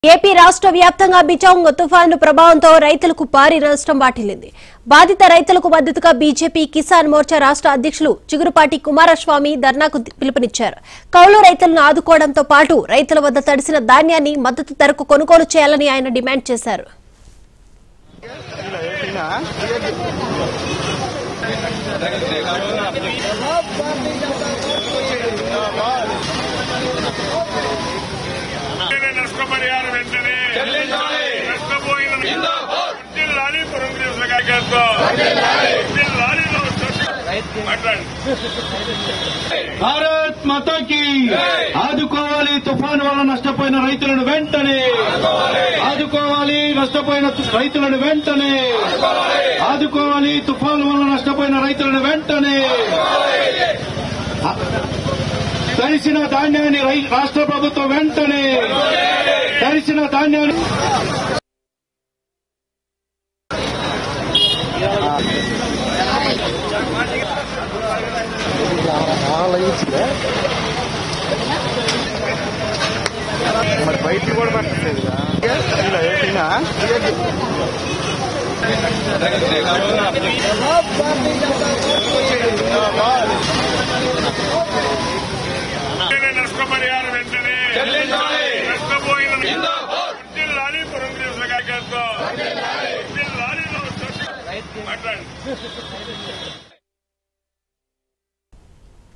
AP రాష్ట్ర వ్యాప్తంగా బిచాంగ్ తుఫాను ప్రభావంతో రైతులకు భారీ నష్టం వాటిల్లింది బాధిత రైతులకు మద్దతుగా బీజేపీ కిసాన్ మోర్చా రాష్ట్ర అధ్యక్షులు చిగురుపాటి కుమారస్వామి ధర్నాకు పిలుపునిచ్చారు కౌలు రైతులను ఆదుకోవడంతో పాటు రైతుల వద్ద తడిసిన ధాన్యాన్ని మద్దతు ధరకు కొనుగోలు చేయాలని ఆయన డిమాండ్ చేశారు వెంటనే నష్టపరిహారం వెంటనే నష్టపోయిన జిల్లాని పురంధేశ్వర గారితో జిల్లానిలో మాట్లాడండి భారత్ మాతాకి ఆదుకోవాలి తుఫాను వల్ల నష్టపోయిన రైతులను వెంటనే ఆదుకోవాలి నష్టపోయిన తు- రైతులను వెంటనే ఆదుకోవాలి తుఫాను వల్ల నష్టపోయిన రైతులను వెంటనే తడిసిన ధాన్యాన్ని రై- రాష్ట్ర ప్రభుత్వం వెంటనే తడిసిన ధాన్యాన్ని మరి బయటికి కూడా పెట్టలేదు ఇలా ఏమైనా వెంటనే నష్టపరిహారం వెంటనే